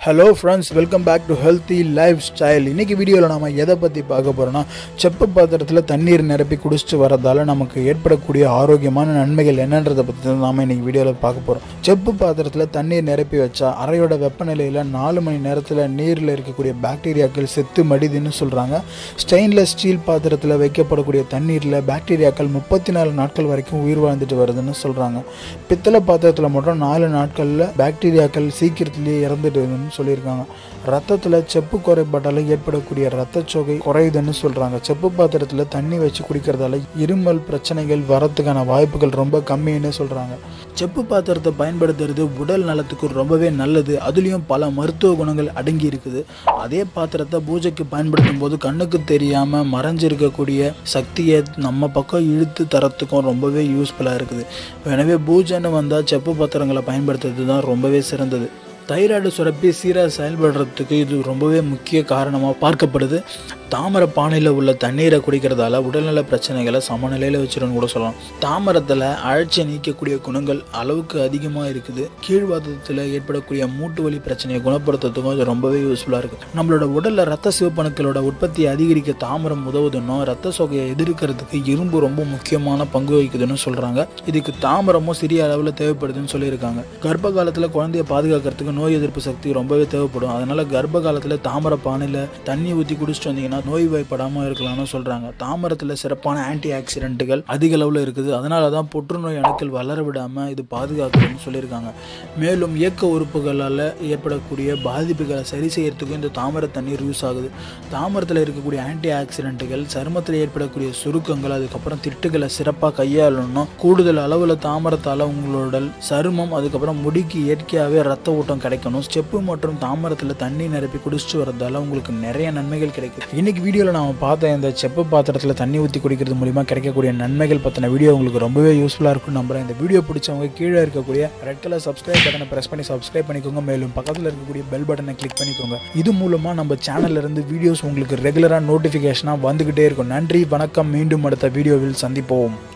hello friends welcome back to healthy lifestyle இன்றைக்கி வீடியோவில் நம்ம எதை பற்றி பார்க்க போகிறோம்னா செப்பு பாத்திரத்தில் தண்ணீர் நிரப்பி குடிச்சிட்டு வரதால் நமக்கு ஏற்படக்கூடிய ஆரோக்கியமான நன்மைகள் என்னன்றதை பற்றி தான் நாம் இன்றைக்கி வீடியோவில் பார்க்க போகிறோம் செப்பு பாத்திரத்தில் தண்ணீர் நிரப்பி வச்சா அறையோட வெப்பநிலையில் நாலு மணி நேரத்தில் நீரில் இருக்கக்கூடிய பாக்டீரியாக்கள் செத்து மடிதுன்னு சொல்கிறாங்க ஸ்டெயின்லெஸ் ஸ்டீல் பாத்திரத்தில் வைக்கப்படக்கூடிய தண்ணீரில் பாக்டீரியாக்கள் முப்பத்தி நாலு நாட்கள் வரைக்கும் உயிர் வாழ்ந்துட்டு வருதுன்னு சொல்கிறாங்க பித்தளை பாத்திரத்தில் மட்டும் நாலு நாட்களில் பாக்டீரியாக்கள் சீக்கிரத்திலேயே இறந்துடுதுன்னு சொல்லியிருக்காங்க ரத்தத்தில் செப்பு குறைபாட்டால் ஏற்படக்கூடிய ரத்தச்சோகை குறையுதுன்னு சொல்கிறாங்க செப்பு பாத்திரத்தில் தண்ணி வச்சு குடிக்கிறதால இருமல் பிரச்சனைகள் வரத்துக்கான வாய்ப்புகள் ரொம்ப கம்மின்னு சொல்கிறாங்க செப்பு பாத்திரத்தை பயன்படுத்துறது உடல் நலத்துக்கு ரொம்பவே நல்லது அதுலேயும் பல மருத்துவ குணங்கள் அடங்கி இருக்குது அதே பாத்திரத்தை பூஜைக்கு பயன்படுத்தும் போது கண்ணுக்கு தெரியாமல் மறைஞ்சிருக்கக்கூடிய சக்தியை நம்ம பக்கம் இழுத்து தரத்துக்கும் ரொம்பவே யூஸ்ஃபுல்லாக இருக்குது எனவே பூஜைன்னு வந்தால் செப்பு பாத்திரங்களை பயன்படுத்துறது தான் ரொம்பவே சிறந்தது தைராய்டு சுரப்பி சீராக செயல்படுறதுக்கு இது ரொம்பவே முக்கிய காரணமாக பார்க்கப்படுது தாமரை பானையில் உள்ள தண்ணீரை குடிக்கிறதால உடல்நல பிரச்சனைகளை சமநிலையில் வச்சிருன்னு கூட சொல்லலாம் தாமரத்தில் அழற்சியை நீக்கக்கூடிய குணங்கள் அளவுக்கு அதிகமாக இருக்குது கீழ்வாதத்தில் ஏற்படக்கூடிய மூட்டு வலி பிரச்சனையை குணப்படுத்துறதுக்கும் இது ரொம்பவே யூஸ்ஃபுல்லாக இருக்குது நம்மளோட உடலில் ரத்த சிவப்பணுக்களோட உற்பத்தியை அதிகரிக்க தாமரம் உதவுதுன்னும் ரத்த சோகையை எதிர்க்கிறதுக்கு இரும்பு ரொம்ப முக்கியமான பங்கு வகிக்குதுன்னு சொல்கிறாங்க இதுக்கு தாமரமும் சிறிய அளவில் தேவைப்படுதுன்னு சொல்லியிருக்காங்க கர்ப்ப காலத்தில் குழந்தைய பாதுகாக்கிறதுக்கு நோய் எதிர்ப்பு சக்தி ரொம்பவே தேவைப்படும் அதனால் கர்ப்ப காலத்தில் தாமரை பானையில் தண்ணி ஊற்றி குடிச்சிட்டு வந்தீங்கன்னா நோய் வாய்ப்படாமல் இருக்கலாம்னு சொல்கிறாங்க தாமரத்தில் சிறப்பான ஆன்டி ஆக்சிடென்ட்டுகள் அதிக அளவில் இருக்குது அதனால தான் புற்றுநோய் அணுக்கள் வளர விடாமல் இது பாதுகாக்குதுன்னு சொல்லியிருக்காங்க மேலும் இயக்க உறுப்புகளால் ஏற்படக்கூடிய பாதிப்புகளை சரி செய்யறதுக்கும் இந்த தாமரை தண்ணீர் யூஸ் ஆகுது தாமரத்தில் இருக்கக்கூடிய ஆன்டி ஆக்சிடென்ட்டுகள் சருமத்தில் ஏற்படக்கூடிய சுருக்கங்கள் அதுக்கப்புறம் திட்டுகளை சிறப்பாக கையாளணும் கூடுதல் அளவில் தாமரத்தால் உங்களோட சருமம் அதுக்கப்புறம் முடிக்கு இயற்கையாகவே ரத்த ஊட்டம் கிடைக்கணும் ஸ்டெப்பு மற்றும் தாமரத்தில் தண்ணி நிரப்பி குடிச்சிட்டு வரதால உங்களுக்கு நிறைய நன்மைகள் கிடைக்குது இன்னைக்கு வீடியோவில் நாம பார்த்த இந்த செப்பு பாத்திரத்தில் தண்ணி ஊற்றி குடிக்கிறது மூலிமா கிடைக்கக்கூடிய நன்மைகள் பற்றின வீடியோ உங்களுக்கு ரொம்பவே யூஸ்ஃபுல்லாக இருக்கும்னு நம்புறேன் இந்த வீடியோ பிடிச்சவங்க கீழே இருக்கக்கூடிய ரெட் கலர் சப்ஸ்கிரைப் பட்டனை ப்ரெஸ் பண்ணி சப்ஸ்கிரைப் பண்ணிக்கோங்க மேலும் பக்கத்தில் இருக்கக்கூடிய பெல் பட்டனை கிளிக் பண்ணிக்கோங்க இது மூலமாக நம்ம சேனல்ல இருந்து வீடியோஸ் உங்களுக்கு ரெகுலராக நோட்டிஃபிகேஷனாக வந்துக்கிட்டே இருக்கும் நன்றி வணக்கம் மீண்டும் அடுத்த வீடியோவில் சந்திப்போம்